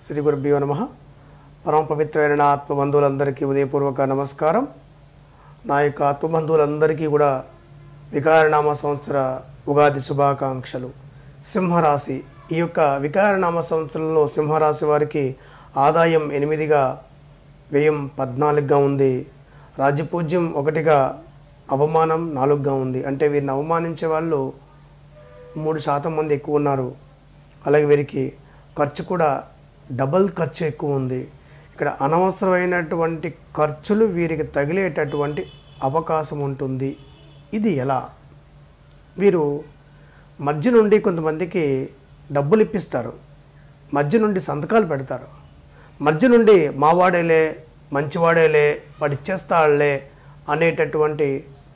శ్రీ గురుభ్యో నమ పరమ పవిత్రమైన నా ఆత్మబంధువులందరికీ ఉదయపూర్వక నమస్కారం నా యొక్క ఆత్మబంధువులందరికీ కూడా వికారనామ సంవత్సర ఉగాది శుభాకాంక్షలు సింహరాశి ఈ యొక్క వికారనామ సంవత్సరంలో సింహరాశి వారికి ఆదాయం ఎనిమిదిగా వ్యయం పద్నాలుగుగా ఉంది రాజ్యపూజ్యం ఒకటిగా అవమానం నాలుగుగా ఉంది అంటే వీరిని అవమానించే వాళ్ళు మూడు శాతం మంది ఎక్కువ ఉన్నారు అలాగే వీరికి ఖర్చు కూడా డబల్ ఖర్చు ఎక్కువ ఉంది ఇక్కడ అనవసరమైనటువంటి ఖర్చులు వీరికి తగిలేటటువంటి అవకాశం ఉంటుంది ఇది ఎలా వీరు మధ్య నుండి కొంతమందికి డబ్బులు ఇప్పిస్తారు మధ్య నుండి సంతకాలు పెడతారు మధ్య నుండి మావాడేలే మంచివాడేలే వాడు ఇచ్చేస్తాడులే అనేటటువంటి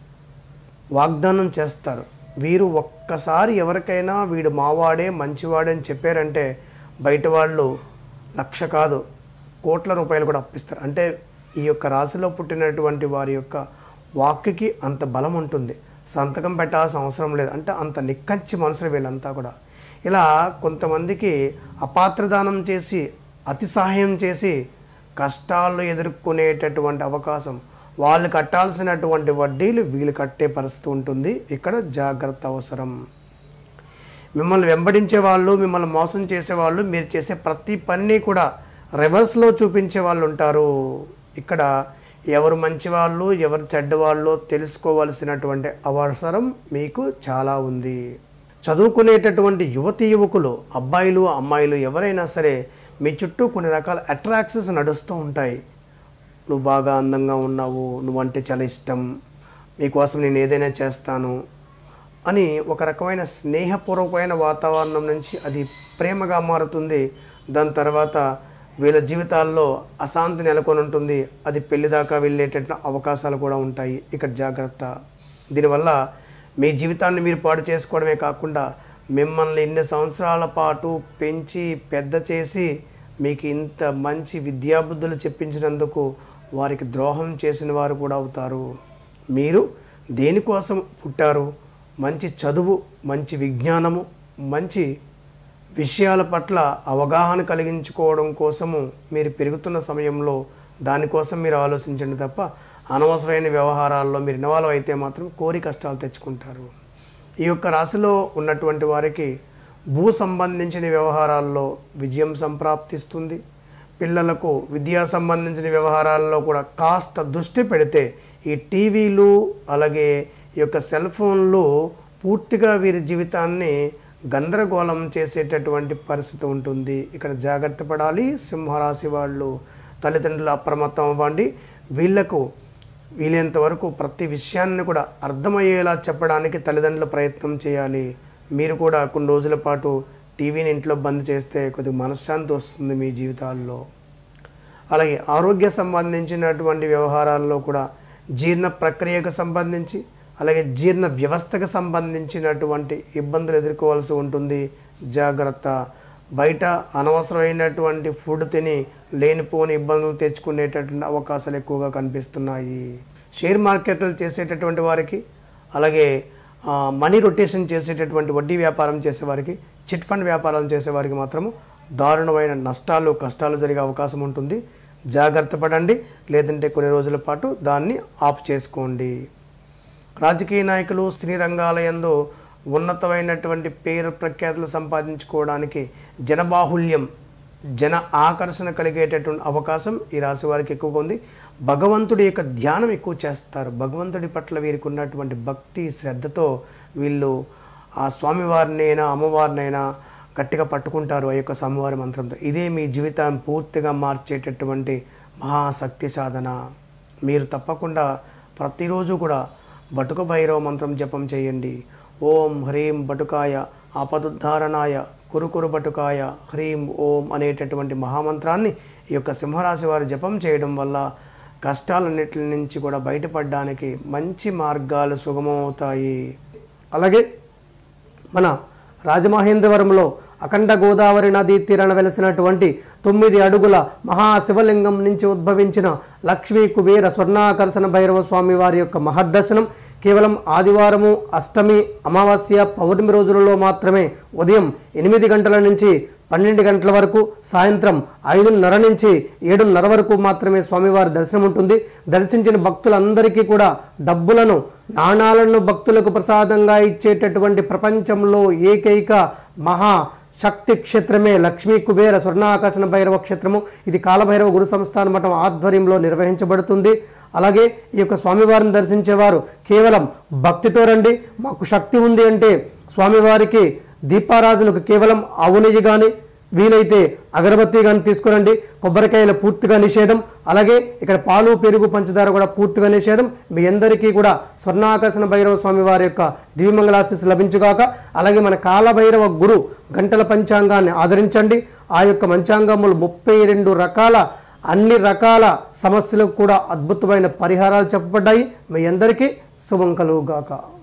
వాగ్దానం చేస్తారు వీరు ఒక్కసారి ఎవరికైనా వీడు మావాడే మంచివాడే అని చెప్పారంటే బయట వాళ్ళు లక్ష కాదు కోట్ల రూపాయలు కూడా అప్పిస్తారు అంటే ఈ యొక్క రాశిలో పుట్టినటువంటి వారి యొక్క వాక్కి అంత బలం ఉంటుంది సంతకం పెట్టాల్సిన అవసరం లేదు అంటే అంత నిక్కచ్చి మనుషులు వీళ్ళంతా కూడా ఇలా కొంతమందికి అపాత్రదానం చేసి అతి సహాయం చేసి కష్టాలు ఎదుర్కొనేటటువంటి అవకాశం వాళ్ళు కట్టాల్సినటువంటి వడ్డీలు వీళ్ళు కట్టే పరిస్థితి ఉంటుంది ఇక్కడ జాగ్రత్త అవసరం మిమ్మల్ని వెంబడించే వాళ్ళు మిమ్మల్ని మోసం చేసేవాళ్ళు మీరు చేసే ప్రతి పని కూడా రివర్స్లో చూపించే వాళ్ళు ఉంటారు ఇక్కడ ఎవరు మంచివాళ్ళు ఎవరు చెడ్డవాళ్ళు తెలుసుకోవాల్సినటువంటి అవసరం మీకు చాలా ఉంది చదువుకునేటటువంటి యువతి యువకులు అబ్బాయిలు అమ్మాయిలు ఎవరైనా సరే మీ చుట్టూ కొన్ని రకాల అట్రాక్షన్స్ నడుస్తూ ఉంటాయి నువ్వు బాగా అందంగా ఉన్నావు నువ్వంటే చాలా ఇష్టం మీకోసం నేను ఏదైనా చేస్తాను అని ఒక రకమైన స్నేహపూర్వకమైన వాతావరణం నుంచి అది ప్రేమగా మారుతుంది దాని తర్వాత వీళ్ళ జీవితాల్లో అశాంతి నెలకొని ఉంటుంది అది పెళ్లి దాకా వెళ్ళేటట్టు అవకాశాలు కూడా ఉంటాయి ఇక్కడ జాగ్రత్త దీనివల్ల మీ జీవితాన్ని మీరు పాడు చేసుకోవడమే కాకుండా మిమ్మల్ని ఇన్ని సంవత్సరాల పాటు పెంచి పెద్ద చేసి మీకు ఇంత మంచి విద్యాబుద్ధులు చెప్పించినందుకు వారికి ద్రోహం చేసిన వారు కూడా అవుతారు మీరు దేనికోసం పుట్టారు మంచి చదువు మంచి విజ్ఞానము మంచి విషయాల పట్ల అవగాహన కలిగించుకోవడం కోసము మీరు పెరుగుతున్న సమయంలో దానికోసం మీరు ఆలోచించండి తప్ప అనవసరమైన వ్యవహారాల్లో మీరు ఇన్వాల్వ్ అయితే మాత్రం కోరి కష్టాలు తెచ్చుకుంటారు ఈ యొక్క రాశిలో ఉన్నటువంటి వారికి భూ సంబంధించిన వ్యవహారాల్లో విజయం సంప్రాప్తిస్తుంది పిల్లలకు విద్యా సంబంధించిన వ్యవహారాల్లో కూడా కాస్త దృష్టి పెడితే ఈ టీవీలు అలాగే ఈ యొక్క సెల్ ఫోన్లు పూర్తిగా వీరి జీవితాన్ని గందరగోళం చేసేటటువంటి పరిస్థితి ఉంటుంది ఇక్కడ జాగ్రత్త పడాలి సింహరాశి వాళ్ళు తల్లిదండ్రులు అప్రమత్తం అవ్వండి వీళ్లకు వీలైనంత వరకు ప్రతి విషయాన్ని కూడా అర్థమయ్యేలా చెప్పడానికి తల్లిదండ్రులు ప్రయత్నం చేయాలి మీరు కూడా కొన్ని రోజుల పాటు టీవీని ఇంట్లో బంద్ చేస్తే కొద్దిగా మనశ్శాంతి వస్తుంది మీ జీవితాల్లో అలాగే ఆరోగ్య సంబంధించినటువంటి వ్యవహారాల్లో కూడా జీర్ణ ప్రక్రియకు సంబంధించి అలాగే జీర్ణ వ్యవస్థకు సంబంధించినటువంటి ఇబ్బందులు ఎదుర్కోవాల్సి ఉంటుంది జాగ్రత్త బయట అనవసరమైనటువంటి ఫుడ్ తిని లేనిపోని ఇబ్బందులు తెచ్చుకునేటటువంటి అవకాశాలు ఎక్కువగా కనిపిస్తున్నాయి షేర్ మార్కెట్లు చేసేటటువంటి వారికి అలాగే ఆ, మనీ రొటేషన్ చేసేటటువంటి వడ్డీ వ్యాపారం చేసేవారికి చిట్ ఫండ్ వ్యాపారాలు చేసేవారికి మాత్రము దారుణమైన నష్టాలు కష్టాలు జరిగే అవకాశం ఉంటుంది జాగ్రత్త పడండి లేదంటే కొన్ని రోజుల పాటు దాన్ని ఆఫ్ చేసుకోండి రాజకీయ నాయకులు స్త్రీ రంగాలయందు ఉన్నతమైనటువంటి పేరు ప్రఖ్యాతులు సంపాదించుకోవడానికి జనబాహుల్యం జన ఆకర్షణ కలిగేటటువంటి అవకాశం ఈ రాశి వారికి ఎక్కువగా ఉంది భగవంతుడి యొక్క ధ్యానం ఎక్కువ చేస్తారు భగవంతుడి పట్ల వీరికి ఉన్నటువంటి భక్తి శ్రద్ధతో వీళ్ళు ఆ స్వామివారినైనా అమ్మవారినైనా గట్టిగా పట్టుకుంటారు ఆ యొక్క స్వామివారి మంత్రంతో ఇదే మీ జీవితాన్ని పూర్తిగా మార్చేటటువంటి మహాశక్తి సాధన మీరు తప్పకుండా ప్రతిరోజు కూడా బటుక భైరవ మంత్రం జపం చేయండి ఓం హ్రీం బటుకాయ ఆపదుద్ధారణాయ కురుకురు బటుకాయ హ్రీం ఓం అనేటటువంటి మహామంత్రాన్ని ఈ యొక్క సింహరాశి వారు జపం చేయడం వల్ల కష్టాలన్నిటి నుంచి కూడా బయటపడడానికి మంచి మార్గాలు సుగమవుతాయి అలాగే మన రాజమహేంద్రవరంలో అఖండ గోదావరి నదీ తీరాన వెలసినటువంటి తొమ్మిది అడుగుల మహాశివలింగం నుంచి ఉద్భవించిన లక్ష్మీ కుబేర స్వర్ణాకర్షణ భైరవ స్వామి వారి యొక్క మహర్దర్శనం కేవలం ఆదివారము అష్టమి అమావాస్య పౌర్ణమి రోజులలో మాత్రమే ఉదయం ఎనిమిది గంటల నుంచి పన్నెండు గంటల వరకు సాయంత్రం ఐదున్నర నుంచి ఏడున్నర వరకు మాత్రమే స్వామివారి దర్శనం ఉంటుంది దర్శించిన భక్తులందరికీ కూడా డబ్బులను నాణాలను భక్తులకు ప్రసాదంగా ఇచ్చేటటువంటి ప్రపంచంలో ఏకైక మహా శక్తి క్షేత్రమే లక్ష్మీ కుబేర స్వర్ణాకర్షణ భైరవ క్షేత్రము ఇది కాలభైరవ గురు సంస్థాన మఠం ఆధ్వర్యంలో నిర్వహించబడుతుంది అలాగే ఈ యొక్క స్వామివారిని దర్శించేవారు కేవలం భక్తితో రండి మాకు శక్తి ఉంది అంటే స్వామివారికి దీపారాజులకు కేవలం ఆవు నెయ్యి కానీ వీలైతే అగరబత్తి కానీ తీసుకురండి కొబ్బరికాయలు పూర్తిగా నిషేధం అలాగే ఇక్కడ పాలు పెరుగు పంచదార కూడా పూర్తిగా నిషేధం మీ అందరికీ కూడా స్వర్ణాకర్షణ భైరవ స్వామి వారి యొక్క దివ్యమంగళాశీస్సు లభించుగాక అలాగే మన కాలభైరవ గురు గంటల పంచాంగాన్ని ఆదరించండి ఆ యొక్క పంచాంగములు ముప్పై రెండు రకాల అన్ని రకాల సమస్యలకు కూడా అద్భుతమైన పరిహారాలు చెప్పబడ్డాయి మీ అందరికీ శుభం కలుగుగాక